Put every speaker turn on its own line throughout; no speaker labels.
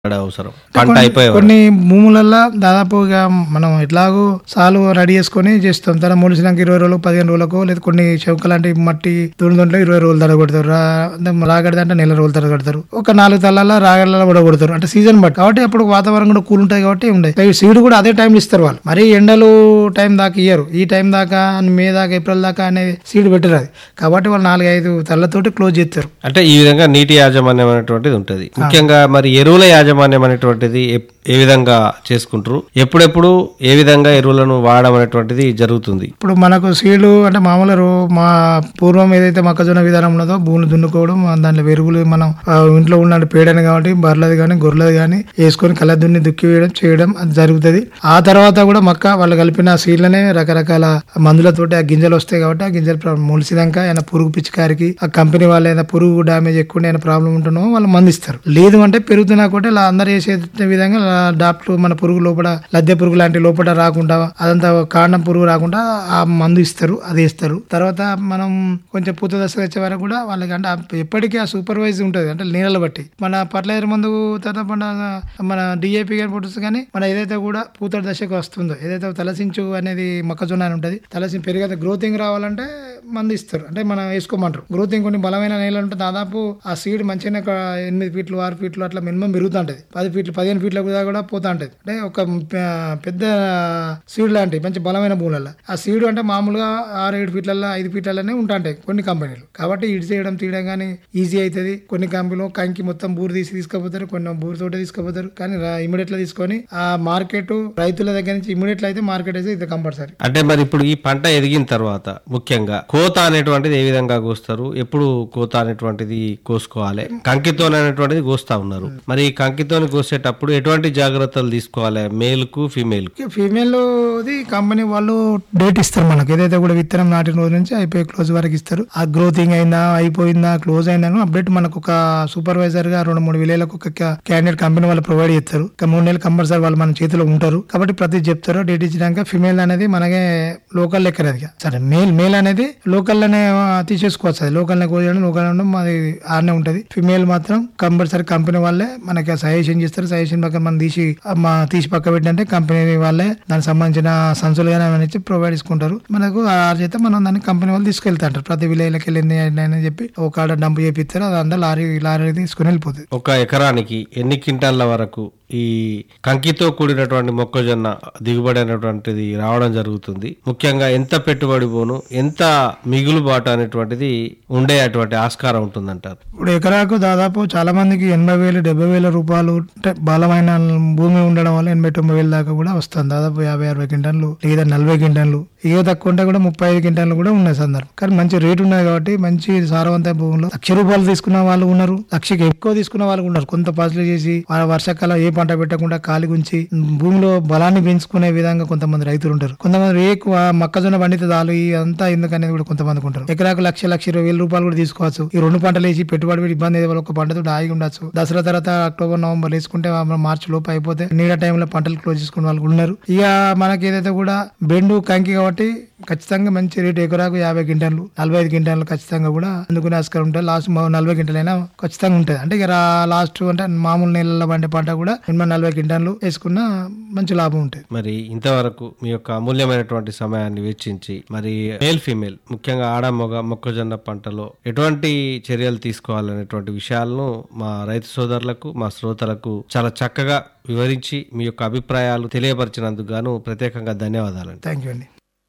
పడే అవసరం పంట అయిపోయే వరకు.
కొన్ని భూములల్లో దాదాపుగా మనం ఎట్లాగో సాలు రెడీ చేసుకొని చేస్తాం తర్వాత మొలిసినాక ఇరవై రోజులకు పదిహేను రోజులకు లేదా కొన్ని చౌక లాంటి మట్టి దుండు దుంట్లో ఇరవై రోజులు తడ కొడతారు రా- రాగడి అంటే నెల రోజులు తడ కొడతారు ఒక నాలుగు తల్లాల రాగడల కూడా కొడతారు అంటే సీజన్ బట్టి కాబట్టి అప్పుడు వాతావరణం కూడా కూల్ ఉంటుంది కాబట్టి ఉండే సీడ్ కూడా అదే టైం ఇస్తారు వాళ్ళు మరి ఎండలు టైం దాకా ఇయ్యరు ఈ టైం దాకా మే దాకా ఏప్రిల్ దాకా అనేది సీడ్ పెట్టరు అది కాబట్టి వాళ్ళు నాలుగు ఐదు తల్లతోటి క్లోజ్ చేస్తారు
అంటే ఈ విధంగా నీటి యాజమాన్యం అనేటువంటిది ఉంటుంది ముఖ్యంగా మరి ఎరువుల యాజమాన్యం అనేటువంటిది ఎప్- ఏ విధంగా చేసుకుంటారు ఎప్పుడెప్పుడు ఏ విధంగా ఎరువులను వాడడం అనేటువంటిది జరుగుతుంది
ఇప్పుడు మనకు సీడ్లు అంటే మామూలు రో- మా పూర్వం ఏదైతే మొక్కజొన్న విధానం ఉన్నదో భూములు దున్నుకోవడం ఆ దాంట్లో వెరుగులు మనం ఆ, ఇంట్లో ఉన్న పేడని కాబట్టి బర్రెలది కానీ గొర్రెలది కానీ వేసుకొని కళ్ళ దున్ని దుక్కి వేయడం చేయడం అది జరుగుతుంది ఆ తర్వాత కూడా మొక్క వాళ్ళు కలిపిన సీడ్లనే రకరకాల మందులతోటి ఆ గింజలు వస్తాయి కాబట్టి ఆ గింజలు ప్ర- మొలిసినాక ఏమైనా పురుగు పిచికారికి ఆ కంపెనీ వాళ్ళు ఏదైనా పురుగు డామేజ్ ఎక్కువ ఏమైనా ప్రాబ్లం ఉంటున్నో వాళ్ళు మందిస్తారు లేదు అంటే పెరుగుతున్నా కూడా ఇలా అందరు చేసే విధంగా డాక్టర్ మన పురుగు లోపల లద్దె పురుగు లాంటి లోపల రాకుండా అదంతా కాండం పురుగు రాకుండా ఆ మందు ఇస్తారు అది వేస్తారు తర్వాత మనం కొంచెం పూత దశ వచ్చే వరకు కూడా వాళ్ళకి అంటే ఆ- ఎప్పటికీ ఆ సూపర్వైజ్ ఉంటుంది అంటే నీళ్ళ బట్టి మన పట్లైర్ మందు తర్వాత మన మన డిఏపి కానీ పొట్టు కానీ మన ఏదైతే కూడా పూత దశకు వస్తుందో ఏదైతే తలసించు అనేది మొక్కజొన్న అని ఉంటుంది తలసి పెరిగే గ్రోతింగ్ రావాలంటే మందు ఇస్తారు అంటే మనం వేసుకోమంటారు గ్రోతింగ్ కొన్ని బలమైన నేలలు ఉంటే దాదాపు ఆ సీడ్ మంచిగా ఒక ఎనిమిది ఫీట్లు ఆరు ఫీట్లు అట్లా మినిమం పెరుగుతుంటది పది ఫీట్లు పదిహేను ఫీట్ల కూడా కూడా పోతా ఉంటది అంటే ఒక పె- పెద్ద సీడ్ లాంటి మంచి బలమైన భూములలో ఆ సీడ్ అంటే మామూలుగా ఆరు ఏడు ఫీట్లలో ఐదు ఫీట్లలోనే ఉంటాయి కొన్ని కంపెనీలు కాబట్టి ఇటు చేయడం తీయడం కానీ ఈజీ అవుతుంది కొన్ని కంపెనీలు కంకి మొత్తం బూరు తీసి తీసుకుపోతారు కొన్ని బూరు తోట తీసుకుపోతారు కానీ ఇమీడియట్ తీసుకొని ఆ మార్కెట్ రైతుల దగ్గర నుంచి ఇమీడియట్ అయితే మార్కెట్ అయితే ఇది కంపల్సరీ
అంటే మరి ఇప్పుడు ఈ పంట ఎదిగిన తర్వాత ముఖ్యంగా కోత అనేటువంటిది ఏ విధంగా కోస్తారు ఎప్పుడు కోత అనేటువంటిది కోసుకోవాలి కంకితో అనేటువంటిది కోస్తా ఉన్నారు మరి ఈ కంకితోని కోసేటప్పుడు ఎటువంటి జాగ్రత్తలు తీసుకోవాలి మేల్ కు ఫీమేల్ కు
ఫీమేల్ ది కంపెనీ వాళ్ళు డేట్ ఇస్తారు మనకి ఏదైతే కూడా విత్తనం నాటిన రోజు నుంచి అయిపోయి క్లోజ్ వరకు ఇస్తారు ఆ గ్రోతింగ్ అయిందా అయిపోయిందా క్లోజ్ అయిందా అప్డేట్ మనకు ఒక సూపర్వైజర్ గా రెండు మూడు వేలకు ఒక క్యాండిడేట్ కంపెనీ వాళ్ళు ప్రొవైడ్ చేస్తారు ఒక మూడు నెలలు కంపల్సరీ వాళ్ళు మన చేతిలో ఉంటారు కాబట్టి ప్రతి చెప్తారు డేట్ ఇచ్చినాక ఫిమేల్ అనేది మనకే లోకల్ లెక్కన అది సరే మేల్ మేల్ అనేది లోకల్ లోనే ఆ, తీసేసుకోవచ్చు అది లోకల్ కోయడం లోకల్ మాది ఆడనే ఉంటది ఫిమేల్ మాత్రం కంపల్సరీ కంపెనీ వాళ్ళే మనకి సజెషన్ చేస్తారు సజెషన్ ప్రకారం మనం తీసి ఆ, మా తీసి పక్క పెట్టంటే కంపెనీ వాళ్ళే దానికి సంబంధించిన సంచులు కానీ అవన్నీ ఇచ్చి ప్రొవైడ్ చేసుకుంటారు మనకు ఆ చేత మనం దాన్ని కంపెనీ వాళ్ళు తీసుకెళ్తారు ప్రతి విలేజ్కి వెళ్ళింది అని చెప్పి ఒక ఆడ డంప్ చేపిస్తారు అది అంతా లారీ లారీ తీసుకుని వెళ్ళిపోతుంది
ఒక ఎకరానికి ఎన్ని క్వింటాల వరకు ఈ కంకితో కూడినటువంటి మొక్కజొన్న దిగుబడి అనేటువంటిది రావడం జరుగుతుంది ముఖ్యంగా ఎంత పెట్టుబడి పోను ఎంత మిగులుబాటు అనేటువంటిది ఉండే అటువంటి ఆస్కారం ఉంటుందంటారు
ఇప్పుడు ఎకరాకు దాదాపు చాలా మందికి ఎనభై వేలు డెబ్బై వేల రూపాయలు అంటే బలమైన భూమి ఉండడం వల్ల ఎనభై తొంభై వేల దాకా కూడా వస్తుంది దాదాపు యాభై అరవై క్వింటన్లు లేదా నలభై క్వింటన్లు ఇక తక్కువ ఉంటే కూడా ముప్పై ఐదు క్వింటన్లు కూడా ఉన్నాయి సందర్భం కానీ మంచి రేటు ఉన్నాయి కాబట్టి మంచి సారవంత భూములు లక్ష రూపాయలు తీసుకున్న వాళ్ళు ఉన్నారు లక్షకి ఎక్కువ తీసుకున్న వాళ్ళు ఉన్నారు కొంత పాసులు చేసి వాళ్ళ వర్షాకాలం ఏ పంట పెట్టకుండా కాలి గుంచి భూమిలో బలాన్ని పెంచుకునే విధంగా కొంతమంది రైతులు ఉంటారు కొంతమంది రేకు ఆ మొక్కజొన్న పండితే చాలు ఈ అంతా ఎందుకనేది కూడా కొంతమందికి ఉంటారు ఎకరాకు లక్ష లక్ష ఇరవై వేల రూపాయలు కూడా తీసుకోవచ్చు ఈ రెండు పంటలు వేసి పెట్టుబడి పెట్టి ఇబ్బంది అయ్యే ఒక పంటతో ఆగి ఉండొచ్చు దసరా తర్వాత అక్టోబర్ నవంబర్ వేసుకుంటే ఆ మార్చి లోపు అయిపోతే నీడ టైంలో పంటలు క్లోజ్ చేసుకునే వాళ్ళు కూడా ఉన్నారు ఇక మనకి ఏదైతే కూడా బెండు కంకి కాబట్టి ఖచ్చితంగా మంచి రేటు ఎకరాకు యాభై క్వింటాలు నలభై ఐదు క్వింటాలు ఖచ్చితంగా కూడా అందుకునే ఆస్కారం ఉంటుంది లాస్ట్ నలభై క్వింటాలైనా ఖచ్చితంగా ఉంటుంది అంటే ఇక లాస్ట్ అంటే మామూలు నెలల్లో పండే పంట కూడా మినిమం నలభై క్వింటాలు వేసుకున్న మంచి లాభం ఉంటుంది
మరి ఇంతవరకు మీ యొక్క అమూల్యమైనటువంటి సమయాన్ని వెచ్చించి మరి మేల్ ఫీమేల్ ముఖ్యంగా ఆడ మొగ మొక్కజొన్న పంటలో ఎటువంటి చర్యలు తీసుకోవాలనేటువంటి విషయాలను మా రైతు సోదరులకు మా శ్రోతలకు చాలా చక్కగా వివరించి మీ యొక్క అభిప్రాయాలు తెలియపరిచినందుకు గాను ప్రత్యేకంగా ధన్యవాదాలండి
థ్యాంక్ యూ అండి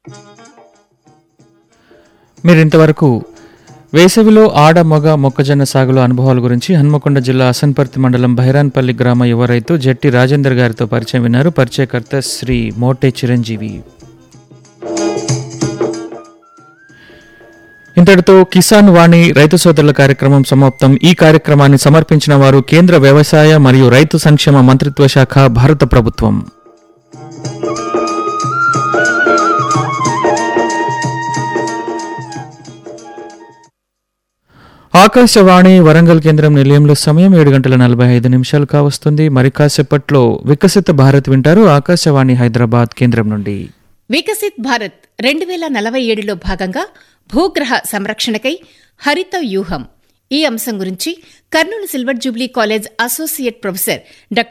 మీరు ఇంతవరకు వేసవిలో ఆడ మగ మొక్కజొన్న సాగులో అనుభవాల గురించి హన్మకొండ జిల్లా అసన్పర్తి మండలం బైరాన్పల్లి గ్రామ యువ రైతు జట్టి రాజేందర్ గారితో పరిచయం విన్నారు పరిచయకర్త శ్రీ మోటే చిరంజీవి ఇంతటితో కిసాన్ వాణి రైతు సోదరుల కార్యక్రమం సమాప్తం ఈ కార్యక్రమాన్ని సమర్పించిన వారు కేంద్ర వ్యవసాయ మరియు రైతు సంక్షేమ మంత్రిత్వ శాఖ భారత ప్రభుత్వం ఆకాశవాణి వరంగల్ కేంద్రం నిలయంలో సమయం ఏడు గంటల నలభై ఐదు నిమిషాలు కావస్తుంది మరి కాసేపట్లో వికసిత భారత్ వింటారు ఆకాశవాణి హైదరాబాద్ కేంద్రం నుండి
వికసిత్ భారత్ రెండు వేల నలభై ఏడులో భాగంగా భూగ్రహ సంరక్షణకై హరిత వ్యూహం ఈ అంశం గురించి Kurnool silver jubilee college associate professor doctor